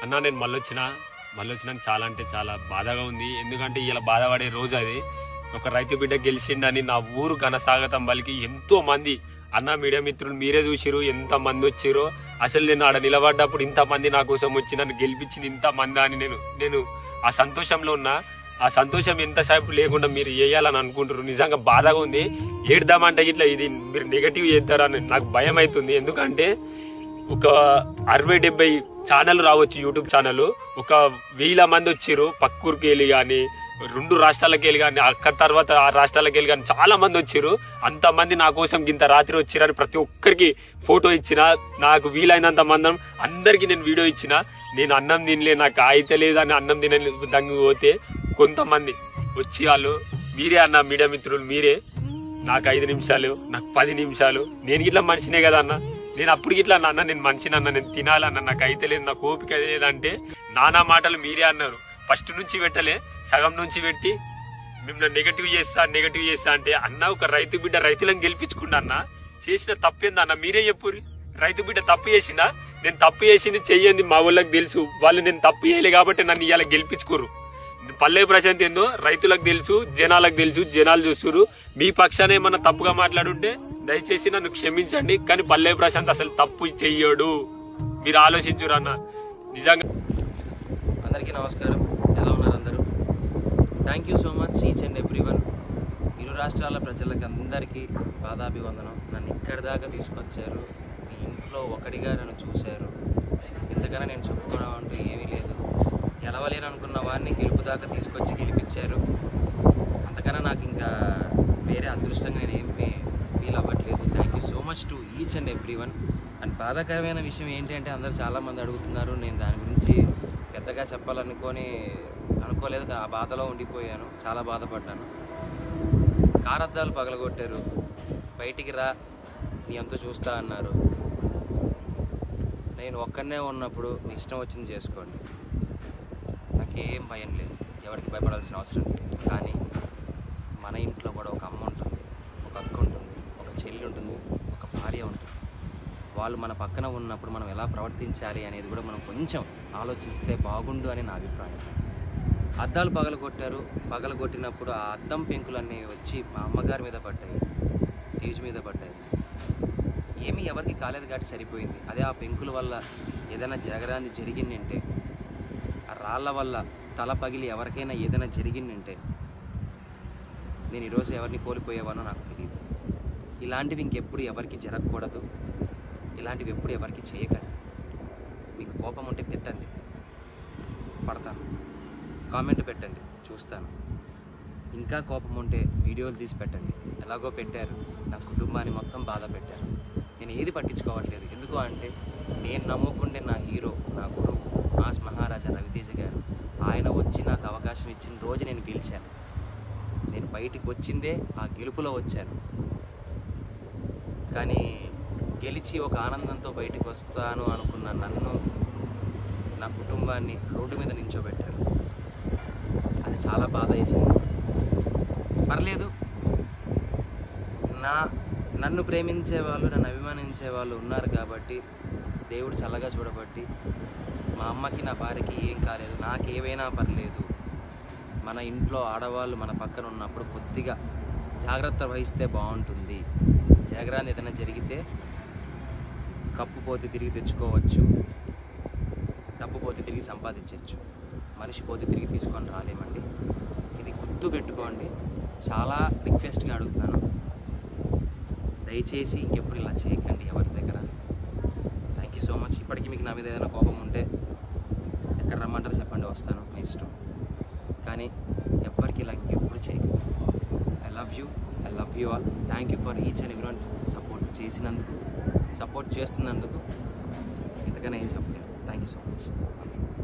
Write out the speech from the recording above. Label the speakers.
Speaker 1: అన్న నేను మళ్ళీ వచ్చిన మళ్ళీ వచ్చినాక చాలా అంటే చాలా బాధగా ఉంది ఎందుకంటే ఇలా బాధపడే రోజు అది ఒక రైతు బిడ్డ గెలిచిండని నా ఊరు ఘనస్వాగతం పలికి ఎంతో మంది అన్న మీడియా మిత్రులు మీరే చూసిరు ఎంత మంది వచ్చిరో అసలు నేను ఆడ నిలబడ్డప్పుడు ఇంత మంది నా కోసం వచ్చి నన్ను గెలిపించింది ఇంత మంది అని నేను నేను ఆ సంతోషంలో ఉన్నా ఆ సంతోషం ఎంతసేపు లేకుండా మీరు వేయాలని అనుకుంటారు నిజంగా బాధగా ఉంది ఏడ్దామంటే ఇట్లా ఇది మీరు నెగటివ్ చేస్తారని నాకు భయం అవుతుంది ఎందుకంటే ఒక అరవై డెబ్బై ఛానల్ రావచ్చు యూట్యూబ్ ఛానల్ ఒక వేల మంది వచ్చిర్రు పక్కూరికి వెళ్ళి కానీ రెండు రాష్ట్రాలకు వెళ్ళి కానీ అక్కడ తర్వాత ఆ రాష్ట్రాలకు వెళ్ళి కానీ చాలా మంది వచ్చిర్రు అంతమంది నా కోసం ఇంత రాత్రి వచ్చిరని ప్రతి ఒక్కరికి ఫోటో ఇచ్చిన నాకు వీలైనంత మందం అందరికి నేను వీడియో ఇచ్చిన నేను అన్నం తినలే నాకు అయితే లేదని అన్నం తినలే దంగి పోతే కొంతమంది వచ్చి వాళ్ళు మీరే అన్న మీడియా మిత్రులు మీరే నాకు ఐదు నిమిషాలు నాకు పది నిమిషాలు నేను ఇట్లా మనిషినే కదా అన్న నేను అప్పుడు ఇట్లా అన్న నేను మనిషిని అన్న నేను తినాలన్న నాకు అయితే లేదు నాకు ఓపిక లేదంటే నానా మాటలు మీరే అన్నారు ఫస్ట్ నుంచి పెట్టలే సగం నుంచి పెట్టి మిమ్మల్ని నెగటివ్ చేస్తా నెగటివ్ చేస్తా అంటే అన్న ఒక రైతు బిడ్డ రైతులను గెలిపించుకున్నా అన్న చేసిన తప్పేందా అన్న మీరే చెప్పుర్రి రైతు బిడ్డ తప్పు చేసిందా నేను తప్పు చేసింది చెయ్యండి మా వాళ్ళకి తెలుసు వాళ్ళు నేను తప్పు చేయలే కాబట్టి నన్ను ఇవాళ గెలిపించుకోరు పల్లె ప్రశాంత్ ఏందో రైతులకు తెలుసు జనాలకు తెలుసు జనాలు చూస్తున్నారు మీ పక్షాన ఏమన్నా తప్పుగా మాట్లాడుంటే దయచేసి నన్ను క్షమించండి కానీ పల్లె ప్రశాంత్ అసలు తప్పు చెయ్యడు మీరు ఆలోచించురు అన్న నిజంగా
Speaker 2: అందరికీ నమస్కారం ఎలా ఉన్నారు అందరూ thank you so much each and every one ఇరు రాష్ట్రాల ప్రజలకు అందరికీ పాదాభివందనం నన్ను ఇక్కడి దాకా తీసుకొచ్చారు మీ ఇంట్లో ఒకటిగా నన్ను చూశారు ఇంతకన్నా నేను చెప్పుకోవడం అంటూ ఏమీ లేదు గెలవలేను అనుకున్న వాడిని గెలుపు దాకా తీసుకొచ్చి గెలిపించారు అంతకన్నా నాకు ఇంకా వేరే అదృష్టంగా నేను ఏం ఫీల్ అవ్వట్లేదు thank you so much to each and every one and బాధాకరమైన విషయం ఏంటి అంటే అందరూ చాలామంది అడుగుతున్నారు నేను దాని గురించి పెద్దగా చెప్పాలనుకొని అనుకోలేదు ఆ బాధలో ఉండిపోయాను చాలా బాధపడ్డాను కారద్దాలు పగలగొట్టారు బయటికి రా నీ అంత చూస్తా అన్నారు నేను ఒక్కనే ఉన్నప్పుడు మీ ఇష్టం వచ్చింది చేసుకోండి నాకేం భయం లేదు ఎవరికి భయపడాల్సిన అవసరం లేదు కానీ మన ఇంట్లో కూడా ఒక అమ్మ ఉంటుంది ఒక అక్క ఉంటుంది ఒక చెల్లి ఉంటుంది ఒక భార్య ఉంటుంది వాళ్ళు మన పక్కన ఉన్నప్పుడు మనం ఎలా ప్రవర్తించాలి అనేది కూడా మనం కొంచెం ఆలోచిస్తే బాగుండు అని నా అభిప్రాయం అద్దాలు పగలగొట్టారు పగలగొట్టినప్పుడు ఆ అద్దం పెంకులన్నీ వచ్చి మా అమ్మగారి మీద పడ్డాయి తీజు మీద పడ్డాయి ఏమీ ఎవరికి కాలేదు కాబట్టి సరిపోయింది అదే ఆ పెంకుల వల్ల ఏదైనా జరగరాని జరిగిందంటే ఆ రాళ్ళ వల్ల తల పగిలి ఎవరికైనా ఏదైనా జరిగిందంటే నేను ఈరోజు ఎవరిని కోల్పోయేవానో నాకు తెలియదు ఇలాంటివి ఇంకెప్పుడు ఎవరికి జరగకూడదు ఇలాంటివి ఎప్పుడు ఎవరికి చేయకండి మీకు కోపం ఉంటే తిట్టండి పడతాను కామెంట్ పెట్టండి చూస్తాను ఇంకా కోపం ఉంటే వీడియోలు తీసి పెట్టండి ఎలాగో పెట్టారు నా కుటుంబాన్ని మొత్తం బాధ పెట్టారు నేను ఏది పట్టించుకోవట్లేదు ఎందుకు అంటే నేను నమ్ముకుంటే నా హీరో నా గురువు మాస్ మహారాజా రవితేజ గారు ఆయన వచ్చి నాకు అవకాశం ఇచ్చిన రోజు నేను గెలిచాను నేను బయటికి వచ్చిందే ఆ గెలుపులో వచ్చాను కానీ గెలిచి ఒక ఆనందంతో బయటికి వస్తాను అనుకున్న నన్ను నా కుటుంబాన్ని రోడ్డు మీద నించోబెట్టారు అది చాలా బాధ వేసింది పర్లేదు నా నన్ను ప్రేమించే వాళ్ళు నన్ను అభిమానించే వాళ్ళు ఉన్నారు కాబట్టి దేవుడు చల్లగా చూడబట్టి మా అమ్మకి నా భార్యకి ఏం కాలేదు నాకు ఏవైనా పర్లేదు మన ఇంట్లో ఆడవాళ్ళు మన పక్కన ఉన్నప్పుడు కొద్దిగా జాగ్రత్త వహిస్తే బాగుంటుంది జాగ్రత్త ఏదైనా జరిగితే కప్పు పోతే తిరిగి తెచ్చుకోవచ్చు డబ్బు పోతే తిరిగి సంపాదించవచ్చు మనిషి పోతే తిరిగి తీసుకొని రాలేమండి ఇది గుర్తు పెట్టుకోండి చాలా రిక్వెస్ట్గా అడుగుతున్నాను దయచేసి ఇంకెప్పుడు ఇలా చేయకండి ఎవరి దగ్గర థ్యాంక్ యూ సో మచ్ ఇప్పటికీ మీకు నా మీద ఏదైనా కోపం ఉంటే ఎక్కడ రమ్మంటారు చెప్పండి వస్తాను మీ ఇష్టం కానీ ఎవ్వరికి ఇలా ఇంకెప్పుడు చేయకండి I love you I love you all thank you for each and everyone support చేసినందుకు సపోర్ట్ చేస్తున్నందుకు ఇంతకన్నా ఏం చెప్పలేదు థ్యాంక్ యూ సో మచ్